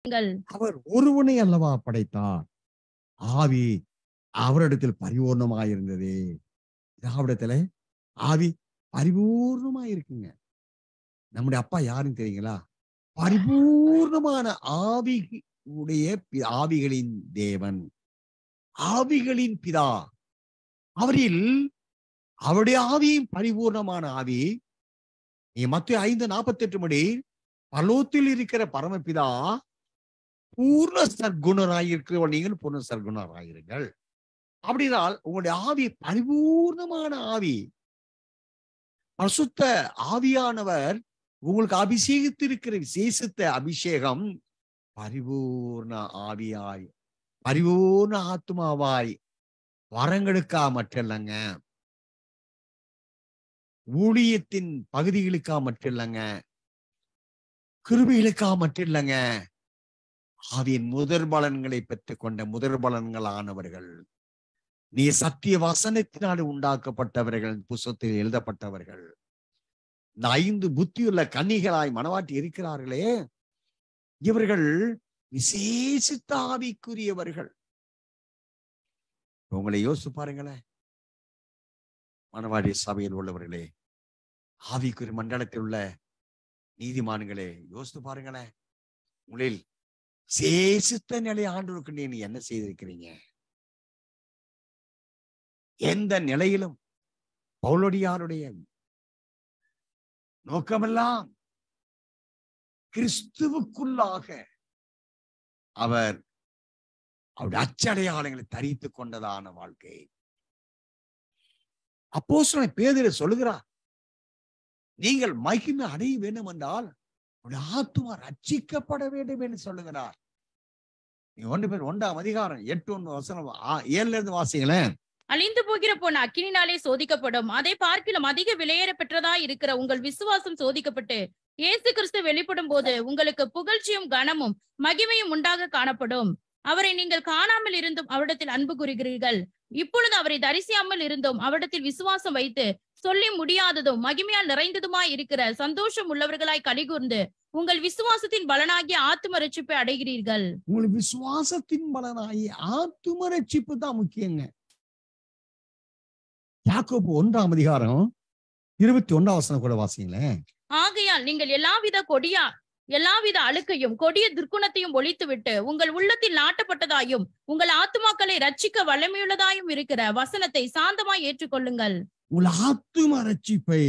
கொள்ளுங்கள் அவர் ஒருவனை அல்லவா படைத்தார் ஆவி அவரிடத்தில் பரிபூர்ணமாயிருந்தது அவரிடத்துல ஆவி பரிபூர்ணமாயிருக்குங்க நம்முடைய அப்பா யாருன்னு தெரியுங்களா பரிபூர்ணமான ஆவி உடைய பி- ஆவிகளின் தேவன் ஆவிகளின் பிதா அவரில் அவருடைய ஆவியும் பரிபூர்ணமான ஆவி நீ மத்திய ஐந்து நாற்பத்தி எட்டு மணி பலோத்தில் இருக்கிற பரமபிதா பூர்ண சர்க்குணராயிருக்கிறவள் நீங்கள் பூர்ண சர்க்குணராயிருங்கள் அப்படினால் உங்களுடைய ஆவி பரிபூர்ணமான ஆவி பரிசுத்த ஆவியானவர் உங்களுக்கு அபிஷேகித்திருக்கிற விசேஷித்த அபிஷேகம் பரிபூர்ண ஆவியாய் பரிபூர்ண ஆத்மாவாய் வரங்களுக்கா மட்டும் இல்லைங்க ஊழியத்தின் பகுதிகளுக்கா மட்டும் இல்லைங்க கிருபிகளுக்கா மட்டும் இல்லைங்க ஆவியின் முதற் பலன்களை பெற்றுக் கொண்ட முதற் பலன்களானவர்கள் நீ சத்திய வசனத்தினால் உண்டாக்கப்பட்டவர்கள் புஸ்தத்தில் எழுதப்பட்டவர்கள் இந்த ஐந்து புத்தியுள்ள கன்னிகளாய் மனவாட்டி இருக்கிறார்களே இவர்கள் விசேஷித்த ஆவிக்குரியவர்கள் உங்களை யோசிச்சு பாருங்களேன் மனவாடி சபையில் உள்ளவர்களே ஆவிக்குரிய மண்டலத்தில் உள்ள நீதிமான்களே யோசித்து பாருங்களேன் உங்களில் சேசித்த நிலை ஆண்டவருக்கு நீ என்ன செய்திருக்கிறீங்க எந்த நிலையிலும் பவுலடியாருடைய நோக்கமெல்லாம் கிறிஸ்துவுக்குள்ளாக அவர் அவருடைய அச்சடையாளங்களை தரித்துக் கொண்டதான வாழ்க்கை அப்போ பேதிர சொல்லுகிறார் நீங்கள் மகிமை அடைய வேண்டும் என்றால் உங்களுடைய ஆத்துமா ரட்சிக்கப்பட வேண்டும் என்று சொல்லுகிறார் நீ ஒன்று பேர் ஒன்றாம் அதிகாரம் எட்டு ஒன்று வசனம் ஆ- ஏழுல இருந்து வாசிங்களேன் அழிந்து போகிற பொன் அக்கினினாலே சோதிக்கப்படும் அதை பார்க்கிலும் அதிக விலையேற பெற்றதா இருக்கிற உங்கள் விசுவாசம் சோதிக்கப்பட்டு இயேசு கிறிஸ்து வெளிப்படும் போது உங்களுக்கு புகழ்ச்சியும் கனமும் மகிமையும் உண்டாக காணப்படும் அவரை நீங்கள் காணாமல் இருந்தும் அவரிடத்தில் அன்பு கூறுகிறீர்கள் இப்பொழுது அவரை தரிசியாமல் இருந்தும் அவரிடத்தில் விசுவாசம் வைத்து சொல்லி முடியாததும் மகிமையால் நிறைந்ததுமாய் இருக்கிற சந்தோஷம் உள்ளவர்களாய் கலிகூர்ந்து உங்கள் விசுவாசத்தின் பலனாகிய ஆத்தும ரட்சிப்பை அடைகிறீர்கள் உங்களுக்கு விசுவாசத்தின் பலனாகி ஆத்தும ரட்சிப்பு தான் முக்கியங்க யாக்கோப்பு ஒன்றாம் அதிகாரம் இருபத்தி ஒன்றாம் வசனம் கூட வாசிங்களேன் ஆகையால் நீங்கள் எல்லாவித கொடியா எல்லாவித அழுக்கையும் கொடிய துர்க்குணத்தையும் ஒழித்துவிட்டு உங்கள் உள்ளத்தில் நாட்டப்பட்டதாயும் உங்கள் ஆத்துமாக்களை ரட்சிக்க வல்லமையுள்ளதாயும் இருக்கிற வசனத்தை சாந்தமாய் ஏற்றுக்கொள்ளுங்கள் உங்கள் ஆத்தும ரட்சிப்பை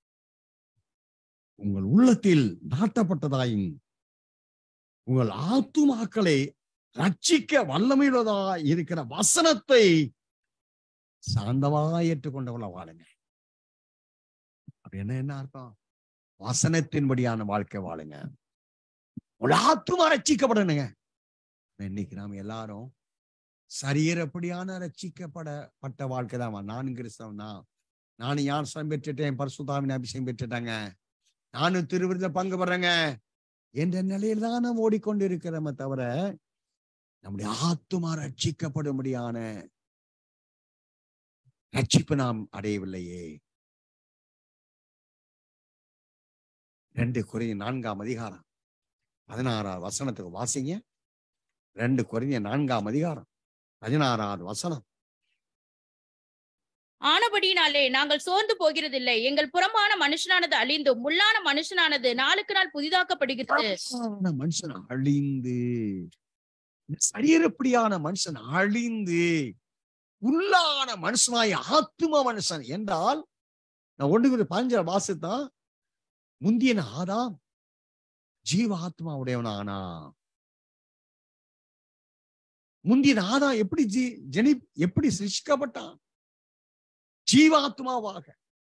உங்கள் உள்ளத்தில் நாட்டப்பட்டதாயும் உங்கள் ஆத்துமாக்களை ரட்சிக்க வல்லமையுள்ளதா இருக்கிற வசனத்தை சாந்தமா ஏற்றுக்கொண்டவள வாழுங்க அப்படி என்ன என்ன அர்த்தம் வசனத்தின்படியான வாழ்க்கை வாழுங்க உங்கள் ஆத்துமா ரட்சிக்கப்படணுங்க இன்னைக்கு நாம எல்லாரும் சரீரப்படியான ரட்சிக்கப்படப்பட்ட வாழ்க்கை தான் நானும் கிறிஸ்தவன் தான் நானும் ஞானசம் பெற்றுட்டேன் பரிசுத்தாவின் அபிஷேகம் பெற்றுட்டாங்க நானும் திருவிருந்த பங்கு பெறேங்க என்ற நிலையில் தான் நாம் ஓடிக்கொண்டு இருக்கிறோமே தவிர நம்முடைய ஆத்துமா ரட்சிக்கப்படும்படியான ரட்சிப்பு நாம் அடையவில்லையே ரெண்டு குறைய நான்காம் அதிகாரம் பதினாறாவது வசனத்துக்கு வாசிங்க ரெண்டு குறைய நான்காம் அதிகாரம் பதினாறாவது வசனம் ஆனபடியினாலே நாங்கள் சோர்ந்து போகிறதில்லை எங்கள் புறமான மனுஷனானது அழிந்தும் உள்ளான மனுஷனானது நாளுக்கு நாள் புதிதாக்கப்படுகிறது புறம்பான மனுஷன் அழிந்து இந்த சரீரப்படியான மனுஷன் அழிந்து உள்ளான மனுஷனாய் ஆத்தும மனுஷன் என்றால் நான் ஒன்று பாஞ்ச வாசித்தான் முந்தியன ஆதாம் ஜீவ ஆத்மா உடையவனானா முந்தியன ஆதாம் எப்படி ஜீ ஜனி எப்படி சிருஷ்டிக்கப்பட்டான் ஜீவாத்மாவாக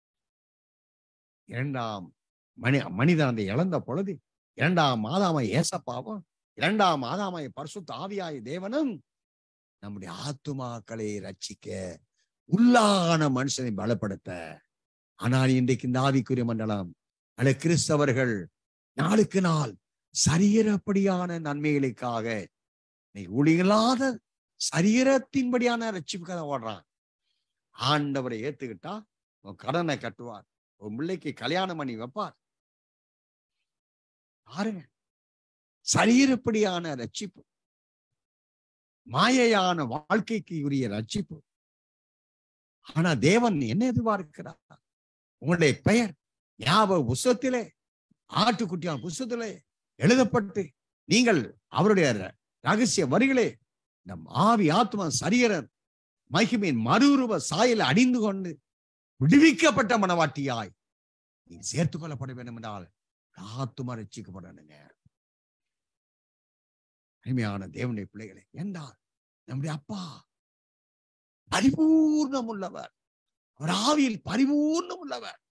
இரண்டாம் மனி மனிதன் அந்த இழந்த பொழுது இரண்டாம் மாதாமாய் ஏசப்பாவும் இரண்டாம் மாதாமாய் பரிசுத்த ஆவியாய் தேவனும் நம்முடைய ஆத்துமாக்களை ரட்சிக்க உள்ளான மனுஷனை பலப்படுத்த ஆனால் இன்றைக்கு இந்த ஆவிக்குரிய மண்டலம் அல்ல கிறிஸ்தவர்கள் நாளுக்கு நாள் சரீரப்படியான நன்மைகளுக்காக இன்னைக்கு ஒளியில்லாத சரீரத்தின்படியான ரட்சிப்புக்காக ஓடுறான் ஆண்டவரை ஏத்துக்கிட்டா உன் கடனை கட்டுவார் உன் பிள்ளைக்கு கல்யாணம் பண்ணி வைப்பார் பாருங்க சரீரப்படியான ரட்சிப்பு மாயையான வாழ்க்கைக்கு உரிய ரட்சிப்பு ஆனா தேவன் என்ன எதிர்பார்க்கிறார் உங்களுடைய பெயர் ஞாபக புஸ்தகத்திலே ஆட்டுக்குட்டியான புஸ்தகத்திலே எழுதப்பட்டு நீங்கள் அவருடைய ர- ரகசிய வரிகளே நம் ஆவி ஆத்மா சரீரன் மகிமையின் மறுரூப சாயல அணிந்து கொண்டு விடுவிக்கப்பட்ட மனவாட்டியாய் நீ சேர்த்துக் கொள்ளப்பட வேண்டும் என்றால் ஆத்துமா ரட்சிக்கப்படணுங்க அருமையான தேவனுடைய பிள்ளைகளே என்றால் நம்முடைய அப்பா பரிபூர்ணம் உள்ளவர் அவர் ஆவியில் பரிபூர்ணம் உள்ளவர்